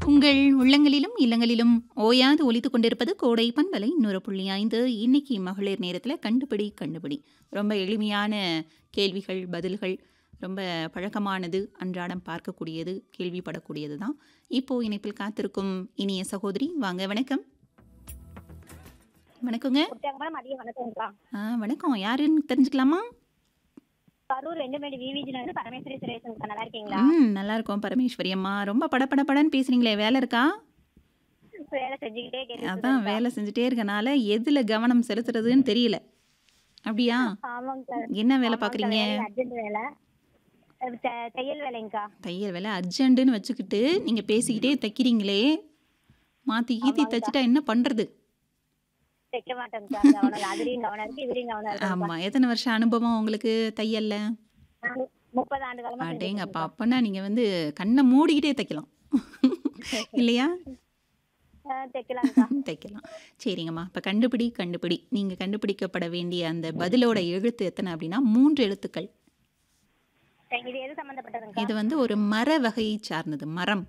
உங்கள் உள்ளங்களிலும் இல்லங்களிலும் ஓயாது ஒலித்துக் கொண்டிருப்பது கோடை பண்பலை இன்னொரு புள்ளி ஐந்து இன்னைக்கு மகளிர் நேரத்தில் கண்டுபிடி கண்டுபிடி ரொம்ப எளிமையான கேள்விகள் பதில்கள் ரொம்ப பழக்கமானது அன்றாடம் பார்க்கக்கூடியது கேள்விப்படக்கூடியது தான் இப்போ இணைப்பில் காத்திருக்கும் இனிய சகோதரி வாங்க வணக்கம் வணக்கங்க உற்சாகமான மதிய வணக்கம்க்கா ஆ வணக்கம் யாருன்னு தெரிஞ்சுக்கலாமா கரூர் வெண்டுமேடு விவிஜில இருந்து பரமேஸ்வரி சுரேஷன்க்கா நல்லா இருக்கீங்களா ம் நல்லா இருக்கோம் பரமேஸ்வரி அம்மா ரொம்ப படபடபடன்னு பேசுறீங்களே வேலை இருக்கா வேலை செஞ்சுக்கிட்டே கேட்டு அதான் வேலை செஞ்சுட்டே இருக்கனால எதுல கவனம் செலுத்துறதுன்னு தெரியல அப்படியா ஆமாங்கக்கா என்ன வேலை பார்க்குறீங்க அர்ஜென்ட் வேலை அஹ் த- தையல் வேலைங்கக்கா தையல் வேலை அர்ஜென்ட்டுன்னு வச்சுக்கிட்டு நீங்கள் பேசிக்கிட்டே தைக்கிறீங்களே மாற்றி கீத்தி தைச்சிட்டா என்ன பண்ணுறது தைக்க மாட்டேங்கக்கா கவனம் அதுலயும் கவனம் இருக்கு இதுலயும் கவனம் இருக்கு ஆமாம் எத்தனை வருஷம் அனுபவம் உங்களுக்கு தையல்ல நானு முப்பது ஆண்டு காலமா அடேங்கப்பா அப்போனா நீங்கள் வந்து கண்ணை மூடிக்கிட்டே தைக்கலாம் இல்லையா அஹ் தைக்கலாங்கக்கா தைக்கலாம் சரிங்கம்மா இப்போ கண்டுபிடி கண்டுபிடி நீங்கள் கண்டுபிடிக்கப்பட வேண்டிய அந்த பதிலோட எழுத்து எத்தனை அப்படின்னா மூன்று எழுத்துக்கள் சரி, இது எது சம்பந்தப்பட்டதுங்கக்கா இது வந்து ஒரு மர வகையை சார்ந்தது மரம்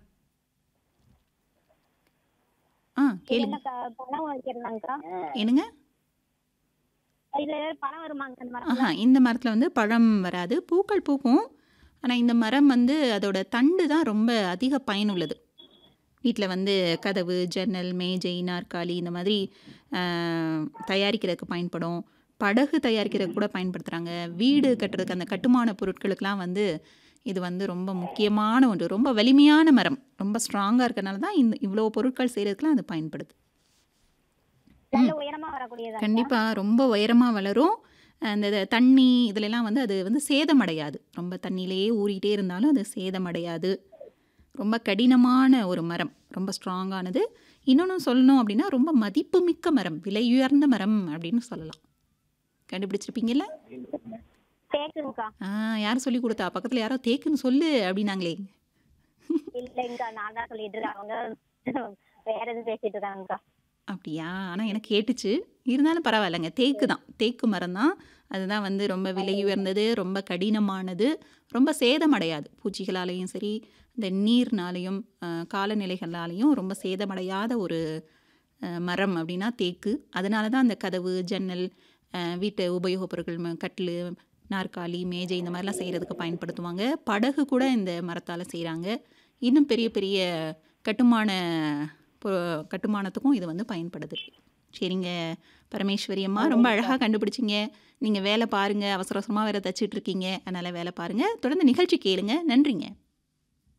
ஆ இது கேளுங்க என்னக்கா பணம் வைக்கிறதாங்கக்கா என்னங்க இதுல பணம் வருமாங்க அந்த மாதிரி ஆஹா இந்த மரத்தில் வந்து பழம் வராது பூக்கள் பூக்கும் ஆனால் இந்த மரம் வந்து அதோட தண்டு தான் ரொம்ப அதிக பயனுள்ளது வீட்டில் வந்து கதவு ஜன்னல் மேஜை நாற்காலி இந்த மாதிரி ஆஹ், தயாரிக்கிறதுக்கு பயன்படும் படகு தயாரிக்கிறதுக்கு கூட பயன்படுத்துகிறாங்க வீடு கட்டுறதுக்கு அந்த கட்டுமான பொருட்களுக்கெல்லாம் வந்து இது வந்து ரொம்ப முக்கியமான ஒன்று ரொம்ப வலிமையான மரம் ரொம்ப ஸ்ட்ராங்காக இருக்கறனால தான் இந்த இவ்வளோ பொருட்கள் செய்கிறதுக்குலாம் அது பயன்படுது நல்ல உயரமா வரக்கூடியதா கண்டிப்பாக ரொம்ப உயரமாக வளரும் அந்த இது தண்ணி இதுலலாம் வந்து அது வந்து சேதமடையாது ரொம்ப தண்ணியிலேயே ஊறிட்டே இருந்தாலும் அது சேதமடையாது ரொம்ப கடினமான ஒரு மரம் ரொம்ப ஸ்ட்ராங்கானது இன்னொன்று சொல்லணும் அப்படின்னா ரொம்ப மதிப்புமிக்க மரம் விலையுயர்ந்த மரம் அப்படின்னு சொல்லலாம் கண்டுபிடிச்சிருப்பீங்கல்ல தேக்குங்கக்கா ஆ யார் சொல்லி கொடுத்தா பக்கத்தில் யாரோ தேக்குன்னு சொல்லு அப்படின்னாங்களே இல்லைங்கக்கா நான் தான் சொல்லிட்டு இருக்கேன் அவங்க வேற எதுவும் பேசிட்டு இருக்காங்கக்கா அப்படியா ஆனால் எனக்கு கேட்டுச்சு இருந்தாலும் பரவாயில்லைங்க தேக்கு தான் தேக்கு மரம் தான் அதுதான் வந்து ரொம்ப விலை உயர்ந்தது ரொம்ப கடினமானது ரொம்ப சேதமடையாது பூச்சிகளாலேயும் சரி இந்த நீர்னாலையும் அஹ், காலநிலைகளாலையும் ரொம்ப சேதமடையாத ஒரு அஹ், மரம் அப்படின்னா தேக்கு அதனால தான் அந்த கதவு ஜன்னல் அஹ், வீட்டு உபயோகப் பொருட்கள் ம- கட்டில் நாற்காலி மேஜை இந்த மாதிரிலாம் செய்கிறதுக்கு பயன்படுத்துவாங்க படகு கூட இந்த மரத்தால் செய்கிறாங்க இன்னும் பெரிய பெரிய கட்டுமான பொ- கட்டுமானத்துக்கும் இது வந்து பயன்படுது சரிங்க பரமேஸ்வரி அம்மா ரொம்ப அழகாக கண்டுபிடிச்சிங்க நீங்கள் வேலை பாருங்கள் அவசர அவசரமாக வேறு தச்சிட்டு இருக்கீங்க அதனால் வேலை பாருங்கள் தொடர்ந்து நிகழ்ச்சி கேளுங்க நன்றிங்க